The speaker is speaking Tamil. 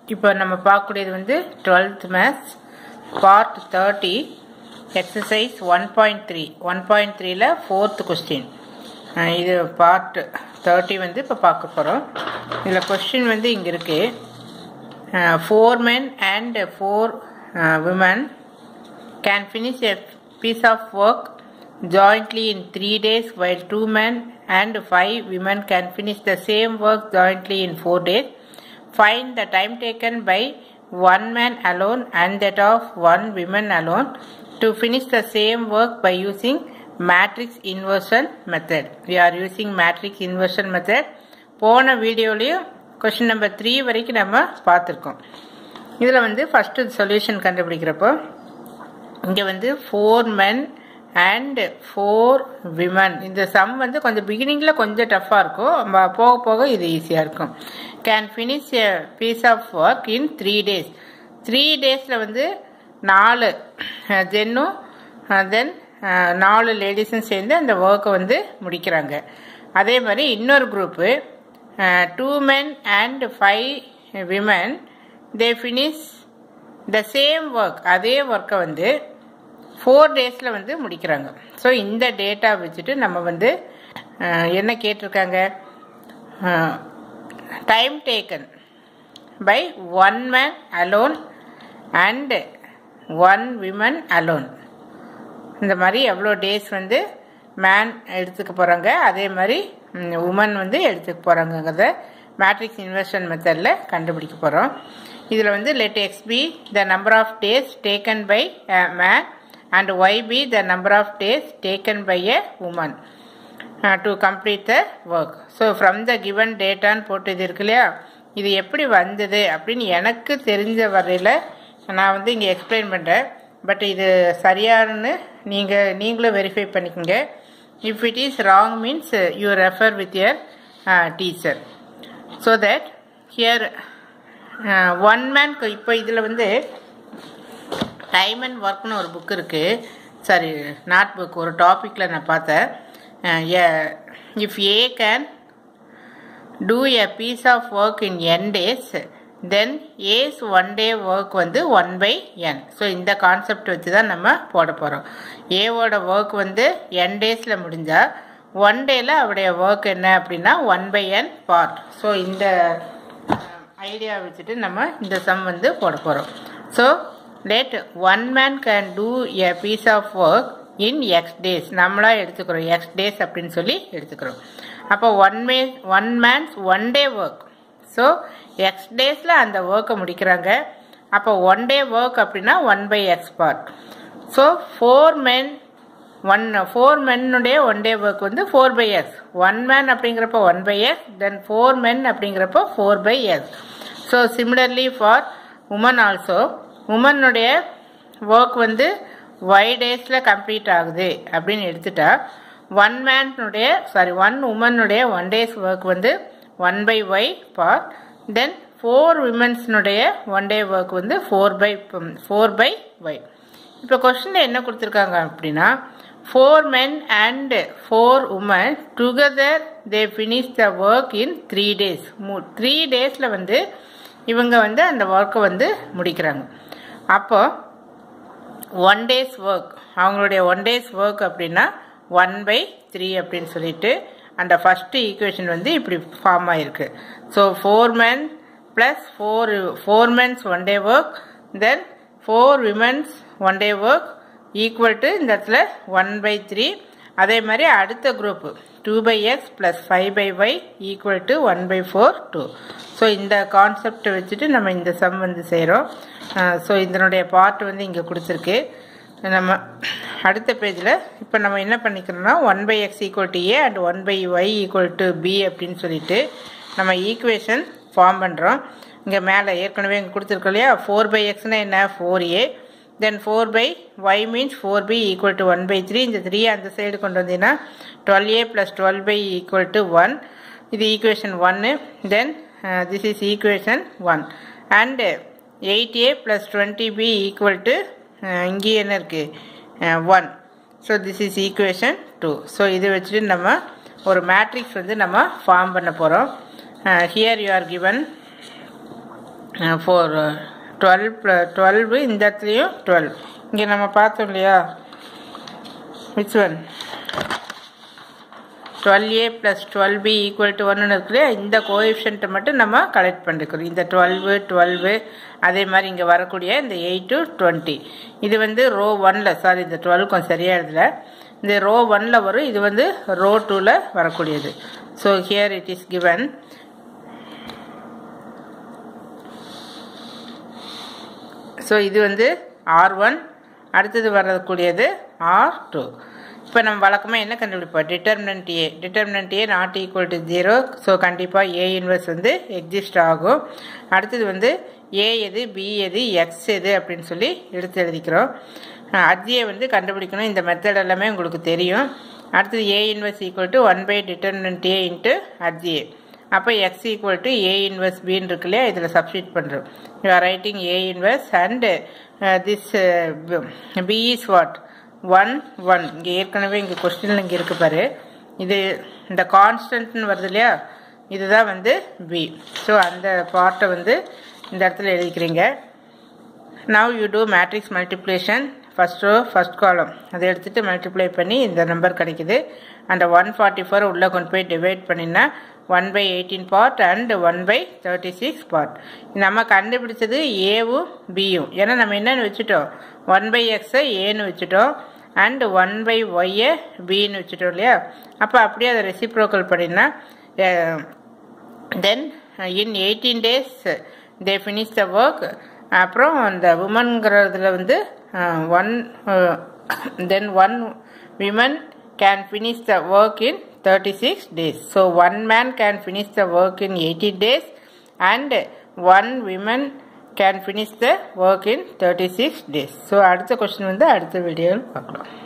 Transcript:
இப்போ நம்ம பார்க்கக்கூடியது வந்து twelfth maths part thirty exercise one point three one point த்ரீல ஃபோர்த் கொஸ்டின் இது பார்ட் தேர்ட்டி வந்து இப்போ பார்க்க போகிறோம் இதில் கொஸ்டின் வந்து இங்கே இருக்குது four men and four women can finish a piece of work jointly in three days while two men and five women can finish the same work jointly in four days. Find the time taken by one man alone and that of one woman alone to finish the same work by using matrix inversion method. We are using matrix inversion method. போன வீடியோலையும் கொஸ்டின் நம்பர் த்ரீ வரைக்கும் நம்ம பார்த்துருக்கோம் இதில் வந்து ஃபஸ்ட்டு சொல்யூஷன் கண்டுபிடிக்கிறப்போ இங்கே வந்து four men and four women இந்த சம் வந்து கொஞ்சம் பிகினிங்கில் கொஞ்சம் டஃப்பாக இருக்கும் ம- போக போக இது ஈஸியாக இருக்கும் can finish a piece of work in three days three டேஸில் வந்து நாலு ஜென்னும் தென் நாலு லேடிஸும் சேர்ந்து அந்த ஒர்க்கை வந்து முடிக்கிறாங்க அதே மாதிரி இன்னொரு group two men and five women they finish the same work அதே ஒர்க்கை வந்து ஃபோர் டேஸில் வந்து முடிக்கிறாங்க ஸோ இந்த டேட்டா வச்சுட்டு நம்ம வந்து அஹ், என்ன கேட்டிருக்காங்க time taken by one man alone and one women alone இந்த மாதிரி எவ்வளோ டேஸ் வந்து மேன் எடுத்துக்க போகிறாங்க அதே மாதிரி உமன் வந்து எடுத்துக்க போகிறாங்கங்கிறத மேட்ரிக்ஸ் இன்வெர்ஷன் மெத்தடில் கண்டுபிடிக்க போகிறோம் இதில் வந்து let x be the number of days taken by man and y be the number of days taken by a woman to complete the work so from the given டேட்டான்னு போட்டு இது இருக்கு இல்லையா இது எப்படி வந்தது அப்படின்னு எனக்கு தெரிஞ்ச வரையில் நான் வந்து இங்கே எக்ஸ்பிளைன் பண்ணுறேன் பட் இது சரியானு நீங்கள் நீங்களும் வெரிஃபை பண்ணிக்கோங்க if it is wrong means you refer with your teacher so that here one man இப்போ இதில் வந்து டைம் அண்ட் ஒர்க்னு ஒரு புக் இருக்குது சாரி நாட் புக் ஒரு டாப்பிக்கில் நான் பார்த்தேன் if A can do a piece of work in n days then A's one day work வந்து ஒன் பை என் ஸோ இந்த கான்செப்ட் வச்சு தான் நம்ம போட போகிறோம் ஏவோட ஒர்க் வந்து என் டேஸில் முடிஞ்சால் ஒன் டேயில் அவருடைய ஒர்க் என்ன அப்படின்னா one by n part so இந்த ஐடியா வச்சுட்டு நம்ம இந்த சம் வந்து போட போகிறோம் so let one man can do a piece of work in x days நம்மளா எடுத்துக்கிறோம் எக்ஸ் டேஸ் அப்படின்னு சொல்லி எடுத்துக்கிறோம் அப்போ one may one man's one day work so x டேஸில் அந்த ஒர்க்கை முடிக்கிறாங்க அப்போ ஒன் டே ஒர்க் அப்படின்னா one by x part so four men one four மென்னுடைய ஒன் டே ஒர்க் வந்து four by x one man அப்படிங்கிறப்போ one by x then four men அப்படிங்கிறப்போ four by x so similarly for woman also உமனுடைய ஒர்க் வந்து ஒய் டேஸில் கம்ப்ளீட் ஆகுது அப்படின்னு எடுத்துட்டா ஒன் மேனுடைய சாரி ஒன் உமனுடைய ஒன் டேஸ் ஒர்க் வந்து one by y part then four விமன்ஸ்னுடைய ஒன் டே ஒர்க் வந்து four by four by y இப்போ கொஸ்டினில் என்ன கொடுத்துருக்காங்க அப்படின்னா four men and four women together they finish the work in three days three டேஸில் வந்து இவங்க வந்து அந்த ஒர்க்கை வந்து முடிக்கிறாங்க அப்போ ஒன் டேஸ் ஒர்க் அவங்களுடைய ஒன் டேஸ் ஒர்க் அப்படின்னா ஒன் பை த்ரீ அப்படின்னு சொல்லிட்டு அந்த ஃபஸ்ட்டு ஈக்குவேஷன் வந்து இப்படி ஃபார்ம் ஆயிருக்கு so four men plus four four men's one day work then four women's one day work equal to இந்த இடத்துல ஒன் பை த்ரீ அதே மாதிரி அடுத்த group two by x plus five by y equal to one by four two so இந்த கான்செப்டை வச்சுட்டு நம்ம இந்த சம் வந்து செய்கிறோம் ஸோ இதனுடைய பார்ட் வந்து இங்கே கொடுத்துருக்கு நம்ம அடுத்த பேஜில் இப்போ நம்ம என்ன பண்ணிக்கிறோம்னா one by x equal to a and one by y equal to b அப்படின்னு சொல்லிட்டு நம்ம ஈக்குவேஷன் ஃபார்ம் பண்ணுறோம் இங்கே மேலே ஏற்கனவே இங்கே கொடுத்துருக்கோம் இல்லையா ஃபோர் பை எக்ஸ்னா என்ன four a then four by y means four b equal to one by three இந்த த்ரீ அந்த சைடு கொண்டு வந்தீங்கன்னா twelve a plus twelve b equal to one இது ஈக்குவேஷன் ஒன்று then this is equation one and eight a plus twenty b equal to இங்கேயே என்ன இருக்குது one so this is equation two so இது வச்சுட்டு நம்ம ஒரு மேட்ரிக்ஸ் வந்து நம்ம ஃபார்ம் பண்ண போகிறோம் here you are given four twelve twelve இந்த இடத்துலையும் டுவெல் இங்கே நம்ம பார்த்தோம் இல்லையா which one twelve a plus twelve b equal to ஒன்னு இருக்கு இல்லையா இந்த கோஎஃபிஷியன்ட்டை மட்டும் நம்ம கலெக்ட் பண்ணிக்கிறோம் இந்த டுவெல்வு டுவெல்வு அதே மாதிரி இங்கே வரக்கூடிய இந்த எயிட் டு டுவெண்ட்டி இது வந்து ரோ ஒனில் சாரி இந்த டுவெல் கொஞ்சம் சரியாக எழுதல இந்த ரோ ஒனில் வரும் இது வந்து ரோ டூவில் வரக்கூடியது so here it is given so இது வந்து ஆர் ஒன் அடுத்தது வரக்கூடியது ஆர் டூ இப்போ நம்ம வழக்கமாக என்ன கண்டுபிடிப்போம் determinant A determinant A not equal to zero so கண்டிப்பாக ஏ இன்வெர்ஸ் வந்து எக்ஸிஸ்ட் ஆகும் அடுத்தது வந்து ஏ எது பி எது எக்ஸ் எது அப்படின்னு சொல்லி எடுத்து எழுதிக்கிறோம் அஜியை வந்து கண்டுபிடிக்கணும் இந்த மெத்தட் எல்லாமே உங்களுக்கு தெரியும் அடுத்தது A inverse equal to one by determinant A into adj A அப்போ x equal to A inverse பின்னு இருக்கு இல்லையா இதில் சப்ஸ்டியூட் பண்ணுறோம் you are writing A inverse and this B is what one one இங்கே ஏற்கனவே இங்கே கொஸ்டினில் இங்கே இருக்கு பாரு இது இந்த கான்ஸ்டன்ட்னு வருது இல்லையா இதுதான் வந்து பி ஸோ அந்த பார்ட்டை வந்து இந்த இடத்துல எழுதிக்கிறீங்க now you do matrix multiplication first row first column அதை எடுத்துகிட்டு மல்டிப்ளை பண்ணி இந்த நம்பர் கிடைக்குது அந்த ஒன் ஃபார்ட்டி ஃபோர் உள்ளே கொண்டு போய் டிவைட் பண்ணினா one by eighteen part and one by thirty six part நம்ம கண்டுபிடிச்சது ஏவும் பியும் ஏன்னா நம்ம என்னென்னு வச்சுட்டோம் ஒன் பை எக்ஸை ஏன்னு வச்சுட்டோம் அண்ட் ஒன் பை ஒய்யை பின்னு வச்சுட்டோம் இல்லையா அப்போ அப்படியே அதை ரெசிப்ரோக்கல் பண்ணினா then in eighteen days they finish the work அப்புறம் அந்த உமன்கிறதுல வந்து one then one women can finish the work in thirty six days so one man can finish the work in eighty days and one women can finish the work in thirty six days so அடுத்த கொஸ்டின் வந்து அடுத்த வீடியோவில் பார்க்கலாம்